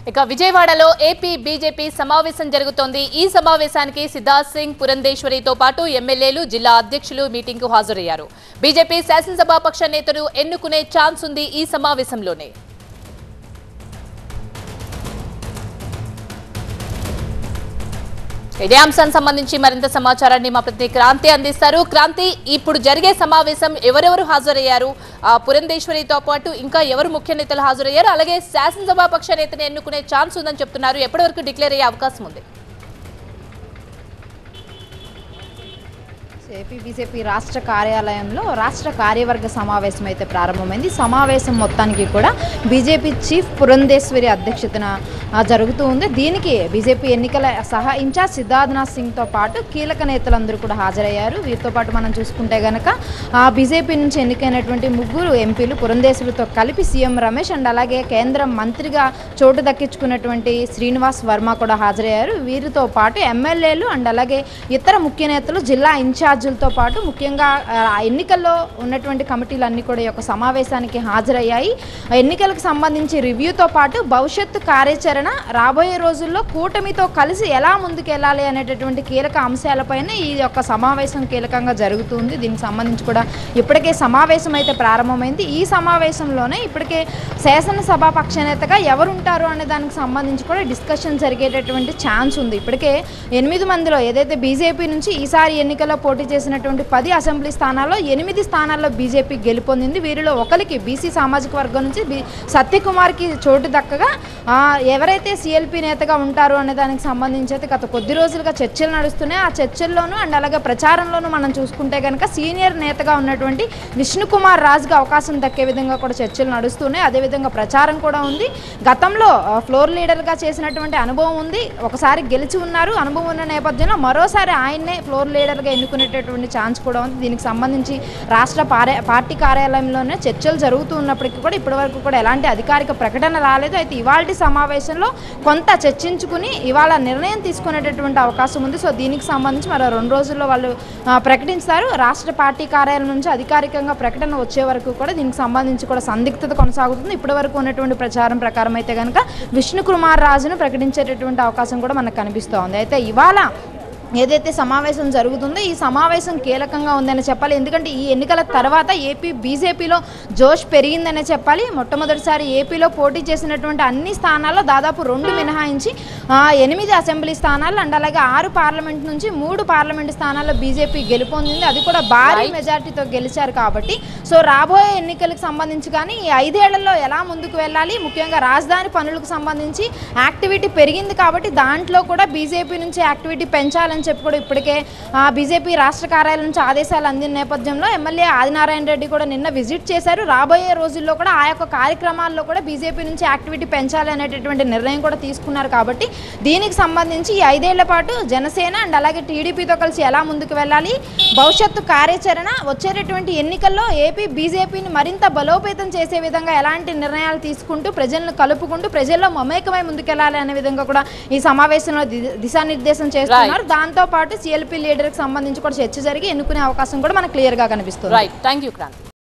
ఇక విజయవాడలో AP BJP సమావేశం జరుగుతోంది ఈ సమావేశానికి సిద్ధార్థ్ సింగ్ పురంధేశ్వరితో పాటు ఎమ్మెల్యేలు జిల్లా అధ్యక్షులు మీటింగ్ కు హాజరయ్యారు బీజేపీ శాసనసభాపక్ష నేతను ఎన్నుకునే ఛాన్స్ ఉంది ఈ సమావేశంలోనే ఇదే అంశానికి సంబంధించి మరింత సమాచారాన్ని మా ప్రతినిధి క్రాంతి అందిస్తారు క్రాంతి ఇప్పుడు జరిగే సమావేశం ఎవరెవరు హాజరయ్యారు ఆ పురంధేశ్వరితో పాటు ఇంకా ఎవరు ముఖ్య నేతలు హాజరయ్యారు అలాగే శాసనసభాపక్ష నేతని ఎన్నుకునే ఛాన్స్ ఉందని చెప్తున్నారు ఎప్పటి వరకు డిక్లేర్ అయ్యే అవకాశం ఉంది ఏపీ బీజేపీ రాష్ట్ర కార్యాలయంలో రాష్ట్ర కార్యవర్గ సమావేశం అయితే ప్రారంభమైంది సమావేశం మొత్తానికి కూడా బీజేపీ చీఫ్ పురంధేశ్వరి అధ్యక్షతన ఆ, జరుగుతూ ఉంది దీనికి బీజేపీ ఎన్నికల సహా ఇన్ఛార్జ్ సిద్ధార్థనాథ్ సింగ్తో పాటు కీలక నేతలందరూ కూడా హాజరయ్యారు వీరితో పాటు మనం చూసుకుంటే గనక ఆ బీజేపీ నుంచి ఎన్నికైనటువంటి ముగ్గురు ఎంపీలు పురంధేశ్వరితో కలిపి సీఎం రమేష్ అండ్ అలాగే కేంద్ర మంత్రిగా చోటు దక్కించుకున్నటువంటి శ్రీనివాస్ వర్మ కూడా హాజరయ్యారు వీరితో పాటు ఎమ్మెల్యేలు అండ్ అలాగే ఇతర ముఖ్య నేతలు జిల్లా ఇన్ఛార్జీలతో పాటు ముఖ్యంగా ఆ, ఎన్నికల్లో ఉన్నటువంటి కమిటీలన్నీ కూడా ఈ యొక్క సమావేశానికి హాజరయ్యాయి ఆ ఎన్నికలకు సంబంధించి రివ్యూతో పాటు భవిష్యత్తు కార్యాచరణ రాబోయే రోజుల్లో కూటమితో కలిసి ఎలా ముందుకెళ్ళాలి అనేటటువంటి కీలక అంశాలపైన ఈ యొక్క సమావేశం కీలకంగా జరుగుతుంది దీనికి సంబంధించి కూడా ఇప్పటికే సమావేశం అయితే ప్రారంభమైంది ఈ సమావేశంలోనే ఇప్పటికే శాసనసభ పక్షనేతగా ఎవరుంటారు అనే దానికి సంబంధించి కూడా డిస్కషన్ జరిగేటటువంటి ఛాన్స్ ఉంది ఇప్పటికే ఎనిమిది మందిలో ఏదైతే బీజేపీ నుంచి ఈసారి ఎన్నికల్లో పోటీ చేసినటువంటి పది అసెంబ్లీ స్థానాల్లో ఎనిమిది స్థానాల్లో బీజేపీ గెలుపొందింది వీరిలో ఒకరికి బీసీ సామాజిక వర్గం నుంచి బి సత్యకుమార్కి చోటు దక్కగా ఆ, ఎవరైతే సిఎల్పి నేతగా ఉంటారు అనే దానికి సంబంధించి అయితే గత కొద్ది రోజులుగా చర్చలు నడుస్తున్నాయి ఆ చర్చల్లోనూ అండ్ అలాగే ప్రచారంలోనూ మనం చూసుకుంటే కనుక సీనియర్ నేతగా ఉన్నటువంటి విష్ణుకుమార్ రాజుగా అవకాశం దక్కే విధంగా కూడా చర్చలు నడుస్తున్నాయి అదేవిధంగా ప్రచారం కూడా ఉంది గతంలో ఆ, ఫ్లోర్ లీడర్గా చేసినటువంటి అనుభవం ఉంది ఒకసారి గెలిచి ఉన్నారు అనుభవం ఉన్న నేపథ్యంలో మరోసారి ఆయన్నే ఫ్లోర్ లీడర్గా ఎన్నుకునేటటువంటి ఛాన్స్ కూడా ఉంది దీనికి సంబంధించి రాష్ట్ర పారే పార్టీ కార్యాలయంలోనే చర్చలు జరుగుతూ ఉన్నప్పటికీ కూడా ఇప్పటివరకు కూడా ఎలాంటి అధికారిక ప్రకటన రాలేదు అయితే ఇవాళ సమావేశంలో కొంత చర్చించుకుని ఇవాళ నిర్ణయం తీసుకునేటటువంటి అవకాశం ఉంది సో దీనికి సంబంధించి మరో రెండు రోజుల్లో వాళ్ళు ఆ, ప్రకటిస్తారు రాష్ట్ర పార్టీ కార్యాలయం నుంచి అధికారికంగా ప్రకటన వచ్చే వరకు కూడా దీనికి సంబంధించి కూడా సందిగ్ధత కొనసాగుతుంది ఇప్పటి వరకు ఉన్నటువంటి ప్రచారం ప్రకారం అయితే కనుక విష్ణు కుమార్ రాజును ప్రకటించేటటువంటి అవకాశం కూడా మనకు కనిపిస్తోంది అయితే ఇవాళ ఏదైతే సమావేశం జరుగుతుందో ఈ సమావేశం కీలకంగా ఉందని చెప్పాలి ఎందుకంటే ఈ ఎన్నికల తర్వాత ఏపీ బీజేపీలో జోష్ పెరిగిందనే చెప్పాలి మొట్టమొదటిసారి ఏపీలో పోటీ చేసినటువంటి అన్ని స్థానాల్లో దాదాపు రెండు మినహాయించి ఆ, ఎనిమిది అసెంబ్లీ స్థానాలు అండ్ అలాగే ఆరు పార్లమెంట్ నుంచి మూడు పార్లమెంట్ స్థానాల్లో బీజేపీ గెలుపొందింది అది కూడా భారీ మెజార్టీతో గెలిచారు కాబట్టి సో రాబోయే ఎన్నికలకు సంబంధించి కానీ ఈ ఐదేళ్లలో ఎలా ముందుకు వెళ్ళాలి ముఖ్యంగా రాజధాని పనులకు సంబంధించి యాక్టివిటీ పెరిగింది కాబట్టి దాంట్లో కూడా బీజేపీ నుంచి యాక్టివిటీ పెంచాలని చెప్పి కూడా ఇప్పటికే ఆ, బీజేపీ రాష్ట్ర కార్యాలయం నుంచి ఆదేశాలు అందిన నేపథ్యంలో ఎమ్మెల్యే ఆదినారాయణ రెడ్డి కూడా నిన్న విజిట్ చేశారు రాబోయే రోజుల్లో కూడా ఆ యొక్క కార్యక్రమాల్లో కూడా బీజేపీ నుంచి యాక్టివిటీ పెంచాలి అనేటటువంటి నిర్ణయం కూడా తీసుకున్నారు కాబట్టి దీనికి సంబంధించి ఈ ఐదేళ్ల పాటు జనసేన అండ్ అలాగే టీడీపీతో కలిసి ఎలా ముందుకు వెళ్ళాలి భవిష్యత్తు కార్యాచరణ వచ్చేటటువంటి ఎన్నికల్లో ఏపీ బీజేపీని మరింత బలోపేతం చేసే విధంగా ఎలాంటి నిర్ణయాలు తీసుకుంటూ ప్రజలను కలుపుకుంటూ ప్రజల్లో మమేకమై ముందుకెళ్లాలి అనే విధంగా కూడా ఈ సమావేశంలో ది- దిశానిర్దేశం చేస్తున్నారు దాంతో పాటు సిఎల్పీ లీడర్కి సంబంధించి కూడా చర్చ జరిగి ఎన్నుకునే అవకాశం కూడా మనకు క్లియర్గా కనిపిస్తుంది రైట్ థ్యాంక్ యూ క్రాంతి